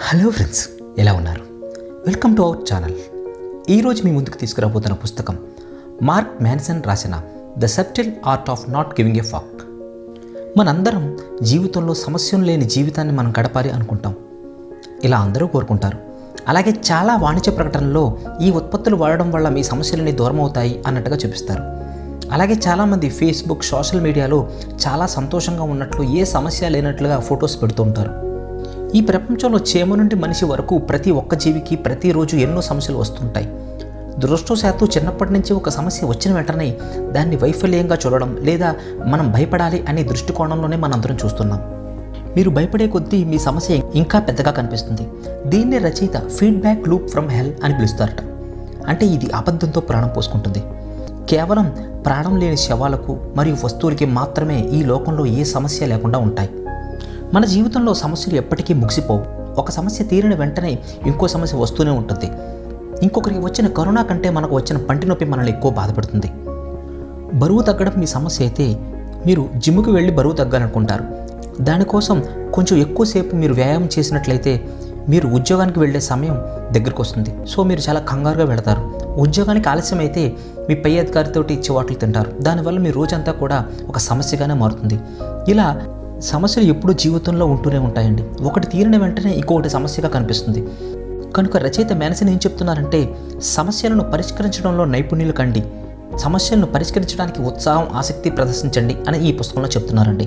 hello friends ఎలా ఉన్నారు welcome to our channel ఈరోజు మీ ముందుకు తీసుకురాబోతున్న పుస్తకం మార్క్ మ్యాన్సన్ రాసిన the subtle art of not giving a fuck మనందరం జీవితంలో సమస్యలు లేని జీవితాన్ని మనం గడపాలి అనుకుంటాం ఇలా అందరూ కోరుకుంటారు అలాగే చాలా వాణిజ్య ప్రకటనలో ఈ ఉత్పత్తులు వాడడం వల్ల మీ సమస్యలన్నీ దూరం అవుతాయి అన్నట్టుగా చూపిస్తారు అలాగే చాలామంది ఫేస్బుక్ సోషల్ మీడియాలో చాలా సంతోషంగా ఉన్నట్లు ఏ సమస్య లేనట్లుగా ఫొటోస్ పెడుతూ ఉంటారు ఈ ప్రపంచంలో చేమ నుండి మనిషి వరకు ప్రతి ఒక్క జీవికి ప్రతిరోజు ఎన్నో సమస్యలు వస్తుంటాయి దురదృష్టవశాత్తు చిన్నప్పటి నుంచి ఒక సమస్య వచ్చిన వెంటనే దాన్ని వైఫల్యంగా చూడడం లేదా మనం భయపడాలి అనే దృష్టికోణంలోనే మనందరం చూస్తున్నాం మీరు భయపడే కొద్దీ మీ సమస్య ఇంకా పెద్దగా కనిపిస్తుంది దీన్నే రచయిత ఫీడ్బ్యాక్ లూప్ ఫ్రమ్ హెల్ అని పిలుస్తారట అంటే ఇది అబద్ధంతో ప్రాణం పోసుకుంటుంది కేవలం ప్రాణం లేని శవాలకు మరియు వస్తువులకి మాత్రమే ఈ లోకంలో ఏ సమస్య లేకుండా ఉంటాయి మన జీవితంలో సమస్యలు ఎప్పటికీ ముగిసిపోవు ఒక సమస్య తీరిన వెంటనే ఇంకో సమస్య వస్తూనే ఉంటుంది ఇంకొకరికి వచ్చిన కరోనా కంటే మనకు వచ్చిన పంటి నొప్పి మనల్ని ఎక్కువ బాధపడుతుంది బరువు తగ్గడం మీ సమస్య అయితే మీరు జిమ్కి వెళ్ళి బరువు తగ్గాలనుకుంటారు దానికోసం కొంచెం ఎక్కువసేపు మీరు వ్యాయామం చేసినట్లయితే మీరు ఉద్యోగానికి వెళ్ళే సమయం దగ్గరికి వస్తుంది సో మీరు చాలా కంగారుగా వెళతారు ఉద్యోగానికి ఆలస్యం అయితే మీ పై అధికారితోటి చివాట్లు తింటారు దానివల్ల మీ రోజంతా కూడా ఒక సమస్యగానే మారుతుంది ఇలా సమస్యలు ఎప్పుడూ జీవితంలో ఉంటూనే ఉంటాయండి ఒకటి తీరిన వెంటనే ఇంకొకటి సమస్యగా కనిపిస్తుంది కనుక రచయిత మేనసిన్ ఏం చెప్తున్నారంటే సమస్యలను పరిష్కరించడంలో నైపుణ్యులు కండి సమస్యలను పరిష్కరించడానికి ఉత్సాహం ఆసక్తి ప్రదర్శించండి అని ఈ పుస్తకంలో చెప్తున్నారండి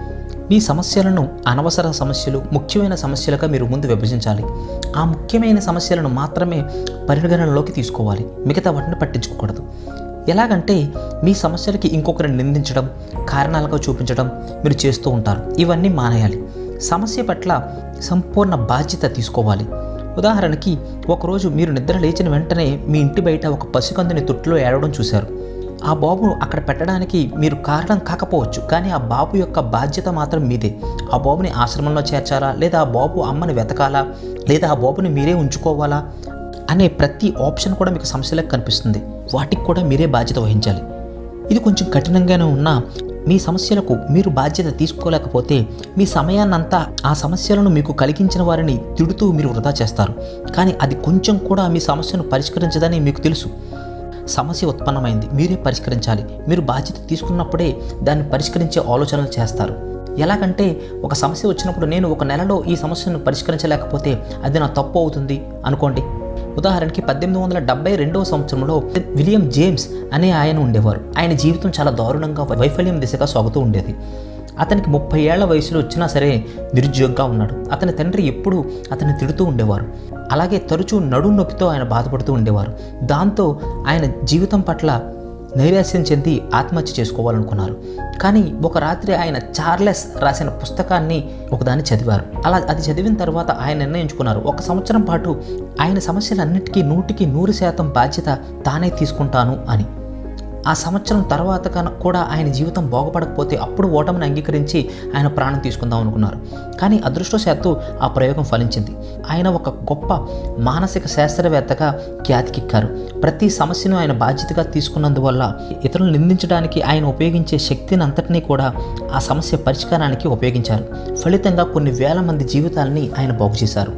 మీ సమస్యలను అనవసర సమస్యలు ముఖ్యమైన సమస్యలుగా మీరు ముందు విభజించాలి ఆ ముఖ్యమైన సమస్యలను మాత్రమే పరిగణనలోకి తీసుకోవాలి మిగతా వాటిని పట్టించుకోకూడదు ఎలాగంటే మీ సమస్యలకి ఇంకొకరిని నిందించడం కారణాలుగా చూపించడం మీరు చేస్తూ ఉంటారు ఇవన్నీ మానేయాలి సమస్య పట్ల సంపూర్ణ బాధ్యత తీసుకోవాలి ఉదాహరణకి ఒకరోజు మీరు నిద్ర లేచిన వెంటనే మీ ఇంటి బయట ఒక పసికందుని తొట్టులో ఏడవడం చూశారు ఆ బాబు అక్కడ పెట్టడానికి మీరు కారణం కాకపోవచ్చు కానీ ఆ బాబు యొక్క బాధ్యత మాత్రం మీదే ఆ బాబుని ఆశ్రమంలో చేర్చాలా లేదా ఆ బాబు అమ్మని వెతకాలా లేదా ఆ బాబుని మీరే ఉంచుకోవాలా అనే ప్రతి ఆప్షన్ కూడా మీకు సమస్యలకు కనిపిస్తుంది వాటికి కూడా మీరే బాధ్యత వహించాలి ఇది కొంచెం కఠినంగానే ఉన్నా మీ సమస్యలకు మీరు బాధ్యత తీసుకోలేకపోతే మీ సమయాన్నంతా ఆ సమస్యలను మీకు కలిగించిన వారిని తిడుతూ మీరు వృధా చేస్తారు కానీ అది కొంచెం కూడా మీ సమస్యను పరిష్కరించదని మీకు తెలుసు సమస్య ఉత్పన్నమైంది మీరే పరిష్కరించాలి మీరు బాధ్యత తీసుకున్నప్పుడే దాన్ని పరిష్కరించే ఆలోచనలు చేస్తారు ఎలాగంటే ఒక సమస్య వచ్చినప్పుడు నేను ఒక నెలలో ఈ సమస్యను పరిష్కరించలేకపోతే అది నా తప్పు అవుతుంది అనుకోండి ఉదాహరణకి పద్దెనిమిది వందల డెబ్బై రెండవ సంవత్సరంలో విలియం జేమ్స్ అనే ఆయన ఉండేవారు ఆయన జీవితం చాలా దారుణంగా వైఫల్యం దిశగా సాగుతూ ఉండేది అతనికి ముప్పై ఏళ్ల వయసులో వచ్చినా సరే నిరుద్యోగంగా ఉన్నాడు అతని తండ్రి ఎప్పుడూ అతన్ని తిడుతూ ఉండేవారు అలాగే తరచూ నడు నొప్పితో ఆయన బాధపడుతూ ఉండేవారు దాంతో ఆయన జీవితం పట్ల నైరాశ్యం చెంది ఆత్మహత్య చేసుకోవాలనుకున్నారు కానీ ఒక రాత్రి ఆయన చార్లెస్ రాసిన పుస్తకాన్ని ఒకదాన్ని చదివారు అలా అది చదివిన తర్వాత ఆయన నిర్ణయించుకున్నారు ఒక సంవత్సరం పాటు ఆయన సమస్యలన్నిటికీ నూటికి నూరు శాతం బాధ్యత తానే తీసుకుంటాను అని ఆ సంవత్సరం తర్వాత కన కూడా ఆయన జీవితం బాగుపడకపోతే అప్పుడు ఓటమిని అంగీకరించి ఆయన ప్రాణం తీసుకుందాం అనుకున్నారు కానీ అదృష్టవశాత్తు ఆ ప్రయోగం ఫలించింది ఆయన ఒక గొప్ప మానసిక శాస్త్రవేత్తగా ఖ్యాతికెక్కారు ప్రతి సమస్యను ఆయన బాధ్యతగా తీసుకున్నందువల్ల ఇతరులను నిందించడానికి ఆయన ఉపయోగించే శక్తిని అంతటినీ కూడా ఆ సమస్య పరిష్కారానికి ఉపయోగించారు ఫలితంగా కొన్ని వేల మంది జీవితాలని ఆయన బాగు చేశారు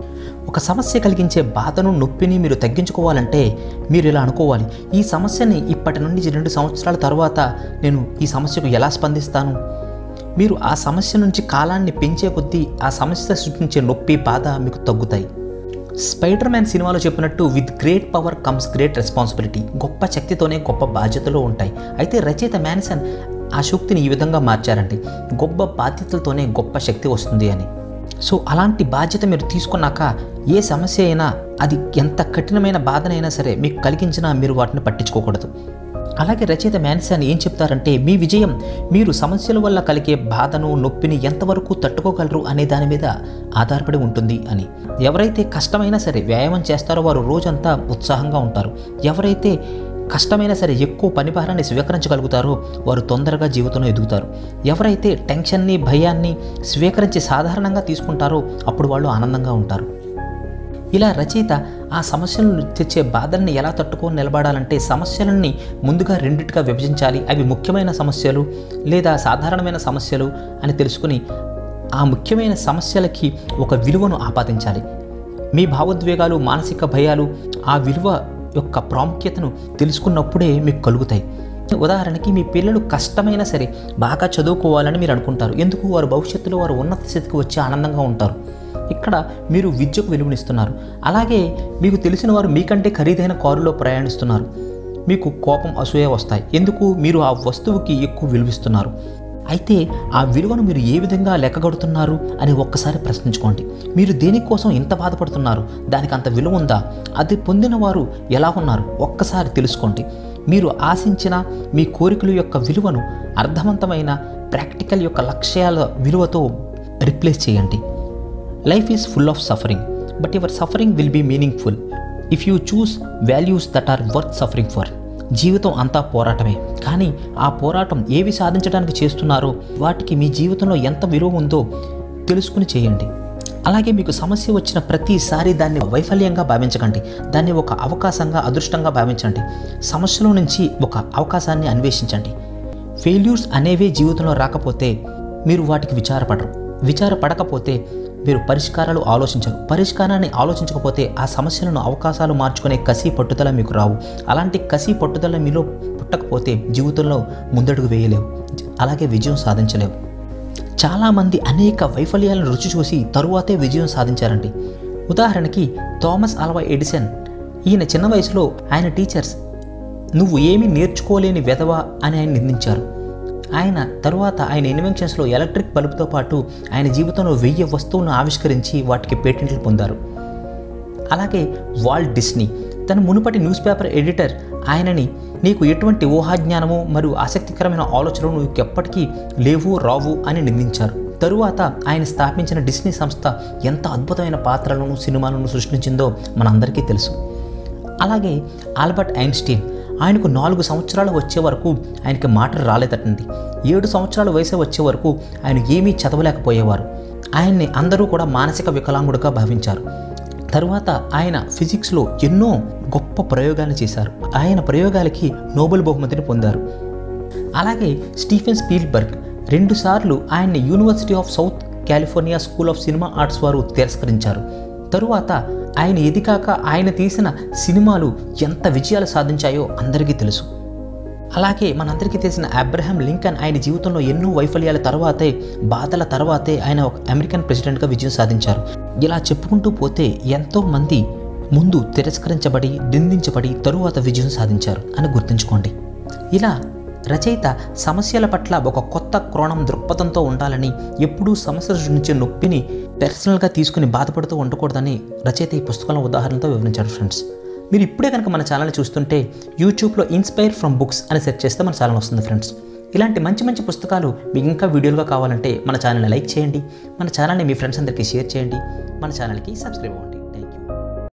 ఒక సమస్య కలిగించే బాధను నొప్పిని మీరు తగ్గించుకోవాలంటే మీరు ఇలా అనుకోవాలి ఈ సమస్యని ఇప్పటి నుండి రెండు సంవత్సరాల తర్వాత నేను ఈ సమస్యకు ఎలా స్పందిస్తాను మీరు ఆ సమస్య నుంచి కాలాన్ని పెంచే కొద్దీ ఆ సమస్య సృష్టించే నొప్పి బాధ మీకు తగ్గుతాయి స్పైడర్ మ్యాన్ సినిమాలో చెప్పినట్టు with great power comes great responsibility గొప్ప శక్తితోనే గొప్ప బాధ్యతలు ఉంటాయి అయితే రచయిత మ్యాన్సన్ ఆ శక్తిని ఈ విధంగా మార్చారండి గొప్ప బాధ్యతలతోనే గొప్ప శక్తి వస్తుంది అని సో అలాంటి బాధ్యత మీరు తీసుకున్నాక ఏ సమస్య అయినా అది ఎంత కఠినమైన బాధనైనా సరే మీకు కలిగించినా మీరు వాటిని పట్టించుకోకూడదు అలాగే రచయిత మ్యాన్సన్ ఏం చెప్తారంటే మీ విజయం మీరు సమస్యల వల్ల కలిగే బాధను నొప్పిని ఎంతవరకు తట్టుకోగలరు అనే దాని మీద ఆధారపడి ఉంటుంది అని ఎవరైతే కష్టమైనా సరే వ్యాయామం చేస్తారో వారు రోజంతా ఉత్సాహంగా ఉంటారు ఎవరైతే కష్టమైనా సరే ఎక్కువ పనిభారాన్ని స్వీకరించగలుగుతారో వారు తొందరగా జీవితంలో ఎదుగుతారు ఎవరైతే టెన్షన్ని భయాన్ని స్వీకరించి సాధారణంగా తీసుకుంటారో అప్పుడు వాళ్ళు ఆనందంగా ఉంటారు ఇలా రచయిత ఆ సమస్యలను తెచ్చే బాధల్ని ఎలా తట్టుకొని నిలబడాలంటే సమస్యలని ముందుగా రెండిటిగా విభజించాలి అవి ముఖ్యమైన సమస్యలు లేదా సాధారణమైన సమస్యలు అని తెలుసుకుని ఆ ముఖ్యమైన సమస్యలకి ఒక విలువను ఆపాదించాలి మీ భావోద్వేగాలు మానసిక భయాలు ఆ విలువ యొక్క ప్రాముఖ్యతను తెలుసుకున్నప్పుడే మీకు కలుగుతాయి ఉదాహరణకి మీ పిల్లలు కష్టమైనా సరే బాగా చదువుకోవాలని మీరు అనుకుంటారు ఎందుకు వారు భవిష్యత్తులో వారు ఉన్నత స్థితికి వచ్చి ఆనందంగా ఉంటారు ఇక్కడ మీరు విద్యకు విలువనిస్తున్నారు అలాగే మీకు తెలిసిన వారు మీకంటే ఖరీదైన కారులో ప్రయాణిస్తున్నారు మీకు కోపం అసూయ వస్తాయి ఎందుకు మీరు ఆ వస్తువుకి ఎక్కువ విలువిస్తున్నారు అయితే ఆ విలువను మీరు ఏ విధంగా లెక్కగడుతున్నారు అని ఒక్కసారి ప్రశ్నించుకోండి మీరు దేనికోసం ఇంత బాధపడుతున్నారు దానికి అంత విలువ ఉందా అది పొందిన వారు ఎలా ఉన్నారు ఒక్కసారి తెలుసుకోండి మీరు ఆశించిన మీ కోరికల యొక్క విలువను అర్థవంతమైన ప్రాక్టికల్ యొక్క లక్ష్యాల విలువతో రిప్లేస్ చేయండి life is full of suffering but your suffering will be meaningful if you choose values that are worth suffering for జీవితం అంతా పోరాటమే కానీ ఆ పోరాటం ఏవి సాధించడానికి చేస్తున్నారో వాటికి మీ జీవితంలో ఎంత విలువ ఉందో తెలుసుకుని చేయండి అలాగే మీకు సమస్య వచ్చిన ప్రతిసారి దాన్ని వైఫల్యంగా భావించకండి దాన్ని ఒక అవకాశంగా అదృష్టంగా భావించండి సమస్యలో నుంచి ఒక అవకాశాన్ని అన్వేషించండి ఫెయిల్యూర్స్ అనేవే జీవితంలో రాకపోతే మీరు వాటికి విచారపడరు విచారపడకపోతే మీరు పరిష్కారాలు ఆలోచించరు పరిష్కారాన్ని ఆలోచించకపోతే ఆ సమస్యలను అవకాశాలు మార్చుకునే కసి పట్టుదల మీకు రావు అలాంటి కసి పట్టుదల మీలో పుట్టకపోతే జీవితంలో ముందడుగు వేయలేవు అలాగే విజయం సాధించలేవు చాలామంది అనేక వైఫల్యాలను రుచి చూసి తరువాతే విజయం సాధించారండి ఉదాహరణకి థామస్ ఆల్వా ఎడిసన్ ఈయన చిన్న వయసులో ఆయన టీచర్స్ నువ్వు ఏమీ నేర్చుకోలేని వెధవ అని ఆయన నిందించారు ఆయన తరువాత ఆయన ఇన్వెన్షన్స్లో ఎలక్ట్రిక్ బల్బుతో పాటు ఆయన జీవితంలో వెయ్యి వస్తువులను ఆవిష్కరించి వాటికి పేటెంట్లు పొందారు అలాగే వాల్ట్ డిస్నీ తన మునుపటి న్యూస్ పేపర్ ఎడిటర్ ఆయనని నీకు ఎటువంటి ఊహాజ్ఞానము మరియు ఆసక్తికరమైన ఆలోచనలు నీకు ఎప్పటికీ లేవు రావు అని నిందించారు తరువాత ఆయన స్థాపించిన డిస్నీ సంస్థ ఎంత అద్భుతమైన పాత్రలను సినిమాలను సృష్టించిందో మనందరికీ తెలుసు అలాగే ఆల్బర్ట్ ఐన్స్టీన్ ఆయనకు నాలుగు సంవత్సరాలు వచ్చే వరకు ఆయనకి మాటలు రాలేదటండి ఏడు సంవత్సరాల వయసు వచ్చే వరకు ఆయన ఏమీ చదవలేకపోయేవారు ఆయన్ని అందరూ కూడా మానసిక వికలాంగుడుగా భావించారు తరువాత ఆయన ఫిజిక్స్లో ఎన్నో గొప్ప ప్రయోగాలు చేశారు ఆయన ప్రయోగాలకి నోబెల్ బహుమతిని పొందారు అలాగే స్టీఫెన్ స్పీల్బర్గ్ రెండుసార్లు ఆయన్ని university of South California school of cinema arts వారు తిరస్కరించారు తరువాత ఆయన ఇది కాక ఆయన తీసిన సినిమాలు ఎంత విజయాలు సాధించాయో అందరికీ తెలుసు అలాగే మనందరికీ తెలిసిన అబ్రహాం లింకన్ ఆయన జీవితంలో ఎన్నో వైఫల్యాల తర్వాతే బాధల తర్వాతే ఆయన ఒక అమెరికన్ ప్రెసిడెంట్గా విజయం సాధించారు ఇలా చెప్పుకుంటూ పోతే ఎంతో మంది ముందు తిరస్కరించబడి నిందించబడి తరువాత విజయం సాధించారు అని గుర్తుంచుకోండి ఇలా రచయిత సమస్యల పట్ల ఒక కొత్త కోణం దృక్పథంతో ఉండాలని ఎప్పుడూ సమస్యల నుంచి నొప్పిని పర్సనల్గా తీసుకుని బాధపడుతూ ఉండకూడదని రచయిత ఈ పుస్తకంలో ఉదాహరణతో వివరించారు ఫ్రెండ్స్ మీరు ఇప్పుడే కనుక మన ఛానల్ చూస్తుంటే యూట్యూబ్లో ఇన్స్పైర్ ఫ్రమ్ బుక్స్ అని సెర్చ్ చేస్తే మన ఛానల్ వస్తుంది ఫ్రెండ్స్ ఇలాంటి మంచి మంచి పుస్తకాలు మీకు ఇంకా వీడియోలుగా కావాలంటే మన ఛానల్ని లైక్ చేయండి మన ఛానల్ని మీ ఫ్రెండ్స్ అందరికీ షేర్ చేయండి మన ఛానల్కి సబ్స్క్రైబ్ అవ్వండి